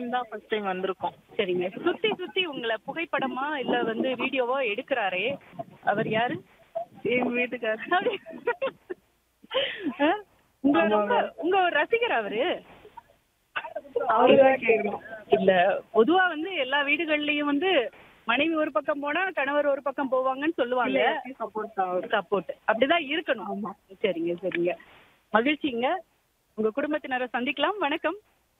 Time தான் first time வந்திருக்கோம் சரிங்க சுத்தி சுத்தி உங்களை புகைப்படமா இல்ல வந்து வீடியோவோ எடுக்கிறாரே அவர் யாரு எங்க வீட்டுக்காரர் அப்படி. ஆ? உங்க ரொம்ப உங்க ஒரு ரசிகர் அவரு அவருதான் கேட்கணும் இல்ல பொதுவா வந்து எல்லா வீடுகள்லயும் வந்து மனைவி ஒரு பக்கம் போனா கணவர் ஒரு பக்கம் போவாங்கன்னு சொல்லுவாங்க சப்போர்ட் ஆகுது சப்போர்ட் அப்படிதான் இருக்கணும் சரிங்க சரிங்க மகிழ்ச்சிங்க உங்க குடும்பத்தினரை சந்திக்கலாம் வணக்கம்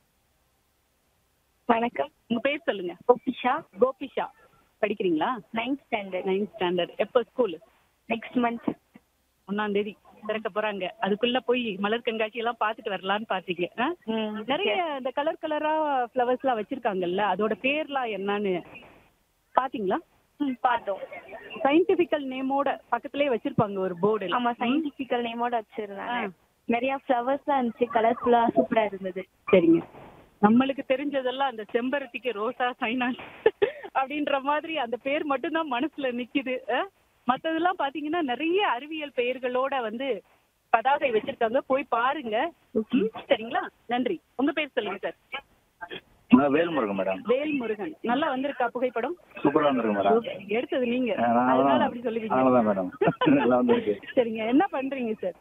வணக்கம் உங்க பேர் சொல்லுங்க கோபிஷா கோபிஷா படிக்கிறீங்களா நைன்த் ஸ்டாண்டர்ட் நைன்த் ஸ்டாண்டர்ட் எப்போ ஸ்கூல் நெக்ஸ்ட் மந்த் ஒன்னாம் தேதி திறக்க போறாங்க அதுக்குள்ள போய் மலர் கண்காட்சி எல்லாம் பாத்துட்டு வரலாம்னு பாத்தீங்க ஆ? நிறைய இந்த கலர் கலரா ஃப்ளவர்ஸ் எல்லாம் வச்சிருக்காங்கல்ல அதோட பேர்லாம் என்னன்னு பாத்தீங்களா பார்த்தோம் சயின்டிபிக்கல் நேமோட பக்கத்துலயே வச்சிருப்பாங்க ஒரு போர்டு ஆமா சயின்டிபிக்கல் நேமோட வச்சிருந்தாங்க நிறைய ஃப்ளவர்ஸ்லாம் இருந்துச்சு கலர்ஃபுல்லா சூப்பரா இருந்தது சரிங்க நம்மளுக்கு தெரிஞ்சதெல்லாம் அந்த செம்பருத்திக்கு ரோசா சைனாஸ் அப்படின்ற மாதிரி அந்த பேர் மட்டும்தான் மனசுல நிக்குது அஹ்? மத்ததெல்லாம் பாத்தீங்கன்னா நிறைய அறிவியல் பெயர்களோட வந்து பதாகை வச்சிருக்காங்க போய் பாருங்க ம், சரிங்களா நன்றி உங்க பேர் சொல்லுங்க சார் நான் வேல்முருகன் மேடம் வேல்முருகன் நல்லா வந்திருக்கா புகைப்படம் சூப்பரா வந்திருக்கு மேடம் எடுத்தது நீங்க ஆ, நான் அதனால தான். அப்படி சொல்லுவீங்க அதனால தான் மேடம் நல்லா வந்திருக்கு சரிங்க என்ன பண்றீங்க சார்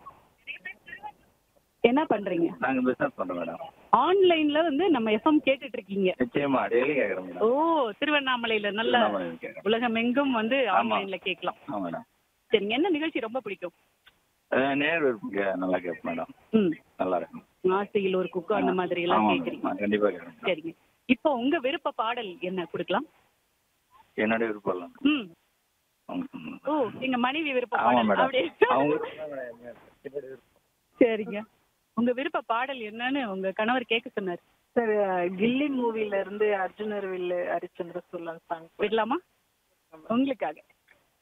என்ன பண்றீங்க நாங்க பிசினஸ் பண்றோம் மேடம் ஆன்லைன்ல வந்து நம்ம எஃப்எம் கேட்டுட்டு இருக்கீங்க நிச்சயமா டெய்லி கேக்குறேன் ஓ மேடம் திருவண்ணாமலையில நல்ல திருவண்ணாமலையில கேக்குறேன். உலகம் எங்கும் வந்து ஆமா. ஆன்லைன்ல கேட்கலாம் ஆ மேடம் சரிங்க என்ன நிகழ்ச்சி ரொம்ப பிடிக்கும் அஹ், நேர் விருப்பம் நல்லா கேட்பேன் மேடம் ம் நல்லா இருக்கும் ஆசையில் ஒரு குக்கு அந்த மாதிரி எல்லாம் ஆமா கேக்குறீங்க மேடம். கண்டிப்பா கேட்கறேன் சரிங்க இப்போ உங்க விருப்ப பாடல் என்ன கொடுக்கலாம் என்னோட விருப்பம் இல்லை ம் ம். ஓ எங்க மனைவி விருப்ப ஆமா பாடல் மேடம் அப்படி அவங்க சரிங்க உங்க விருப்ப பாடல் என்னன்னு உங்க கணவர் கேட்க சொன்னார் சார் கில்லி மூவில இருந்து அர்ஜுனர் வில்லு ஹரிச்சந்திர சொல்லன் சாங் விடலாமா உங்களுக்காக